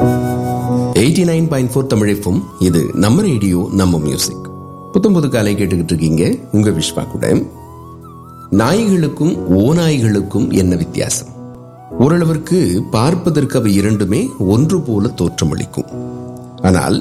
eighty nine point four தமிழிப்பும் இது நம்ம ரேடியோ நம்ம மியூசிக் புத்தம் புது காலை கேட்டுக்கிட்டு இருக்கீங்க உங்க விஸ்வா கூட நாய்களுக்கும் ஓநாய்களுக்கும் என்ன வித்தியாசம் ஓரளவிற்கு பார்ப்பதற்கு அவை இரண்டுமே ஒன்று போல தோற்றமளிக்கும் ஆனால்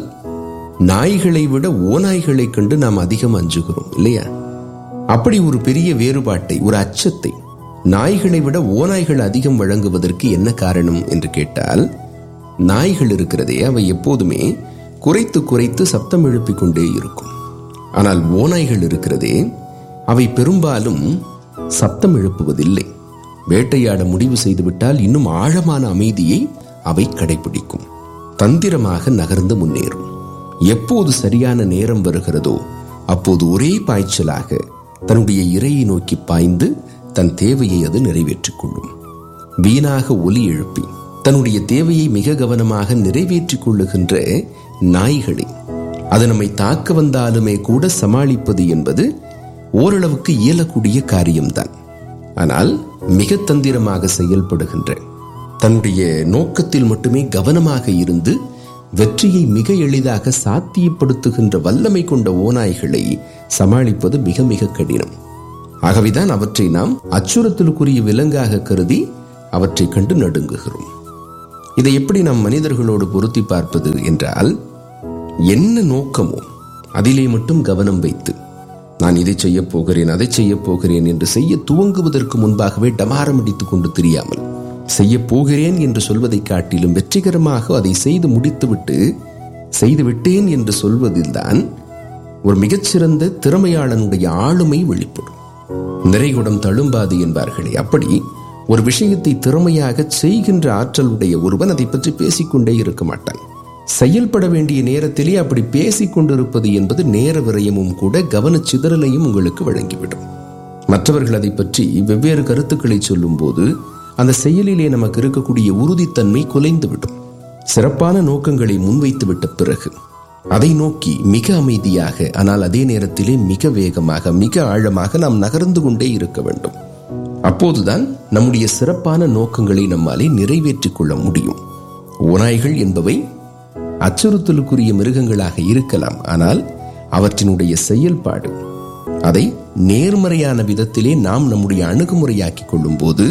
நாய்களை விட ஓநாய்களை கண்டு நாம் அதிகம் அஞ்சுகிறோம் இல்லையா அப்படி ஒரு பெரிய வேறுபாட்டை ஒரு அச்சத்தை நாய்களை விட ஓநாய்கள் அதிகம் வழங்குவதற்கு என்ன காரணம் என்று கேட்டால் நாய்கள் இருக்கிறதே அவை எப்போதுமே குறைத்து குறைத்து சப்தம் எழுப்பிக் கொண்டே இருக்கும் ஆனால் ஓநாய்கள் இருக்கிறதே அவை பெரும்பாலும் சப்தம் எழுப்புவதில்லை வேட்டையாட முடிவு செய்துவிட்டால் இன்னும் ஆழமான அமைதியை அவை கடைபிடிக்கும் தந்திரமாக நகர்ந்து முன்னேறும் எப்போது சரியான நேரம் வருகிறதோ அப்போது ஒரே பாய்ச்சலாக தன்னுடைய இரையை நோக்கி பாய்ந்து தன் தேவையை அது நிறைவேற்றிக் கொள்ளும் வீணாக ஒலி எழுப்பி தன்னுடைய தேவையை மிக கவனமாக நிறைவேற்றிக் கொள்ளுகின்ற நாய்களை அது நம்மை தாக்க வந்தாலுமே கூட சமாளிப்பது என்பது ஓரளவுக்கு இயலக்கூடிய காரியம்தான் ஆனால் மிக தந்திரமாக செயல்படுகின்ற தன்னுடைய நோக்கத்தில் மட்டுமே கவனமாக இருந்து வெற்றியை மிக எளிதாக சாத்தியப்படுத்துகின்ற வல்லமை கொண்ட ஓநாய்களை சமாளிப்பது மிக மிக கடினம் ஆகவேதான் அவற்றை நாம் அச்சுறுத்தலுக்குரிய விலங்காக கருதி அவற்றை கண்டு நடுங்குகிறோம் இதை எப்படி நாம் மனிதர்களோடு பொருத்தி பார்ப்பது என்றால் என்ன நோக்கமோ அதிலே மட்டும் கவனம் வைத்து நான் இதை செய்ய போகிறேன் அதை செய்ய போகிறேன் என்று செய்ய துவங்குவதற்கு முன்பாகவே டமாரம் அடித்துக் கொண்டு தெரியாமல் செய்ய போகிறேன் என்று சொல்வதை காட்டிலும் வெற்றிகரமாக அதை செய்து முடித்துவிட்டு செய்துவிட்டேன் என்று சொல்வதில்தான் ஒரு மிகச்சிறந்த திறமையாளனுடைய ஆளுமை வெளிப்படும் நிறைகுடம் தழும்பாது என்பார்களே அப்படி ஒரு விஷயத்தை திறமையாக செய்கின்ற ஆற்றல் உடைய ஒருவன் அதை பற்றி பேசிக்கொண்டே இருக்க மாட்டான் செயல்பட வேண்டிய நேரத்திலே அப்படி பேசிக் கொண்டிருப்பது என்பது நேர விரயமும் கூட கவனச்சிதறலையும் உங்களுக்கு வழங்கிவிடும் மற்றவர்கள் அதை பற்றி வெவ்வேறு கருத்துக்களை சொல்லும்போது அந்த செயலிலே நமக்கு இருக்கக்கூடிய உறுதித்தன்மை குலைந்துவிடும் சிறப்பான நோக்கங்களை முன்வைத்து விட்ட பிறகு அதை நோக்கி மிக அமைதியாக ஆனால் அதே நேரத்திலே மிக வேகமாக மிக ஆழமாக நாம் நகர்ந்து கொண்டே இருக்க வேண்டும் அப்போதுதான் நம்முடைய சிறப்பான நோக்கங்களை நம்மாலே நிறைவேற்றிக் கொள்ள முடியும் ஓநாய்கள் என்பவை அச்சுறுத்தலுக்குரிய மிருகங்களாக இருக்கலாம் ஆனால் அவற்றினுடைய செயல்பாடு அதை நேர்மறையான விதத்திலே நாம் நம்முடைய அணுகுமுறையாக்கிக் கொள்ளும் போது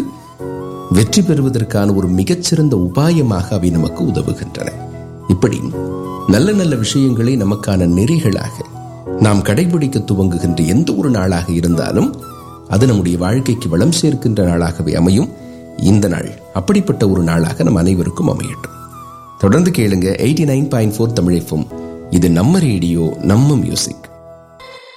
வெற்றி பெறுவதற்கான ஒரு மிகச்சிறந்த உபாயமாக அவை நமக்கு உதவுகின்றன இப்படி நல்ல நல்ல விஷயங்களை நமக்கான நெறிகளாக நாம் கடைபிடிக்க துவங்குகின்ற எந்த ஒரு நாளாக இருந்தாலும் அது நம்முடைய வாழ்க்கைக்கு வளம் சேர்க்கின்ற நாளாகவே அமையும் இந்த நாள் அப்படிப்பட்ட ஒரு நாளாக நம் அனைவருக்கும் அமையட்டும் தொடர்ந்து கேளுங்க எயிட்டி நைன் பாயிண்ட் ஃபோர் தமிழைப்பும் இது நம்ம ரேடியோ நம்ம மியூசிக்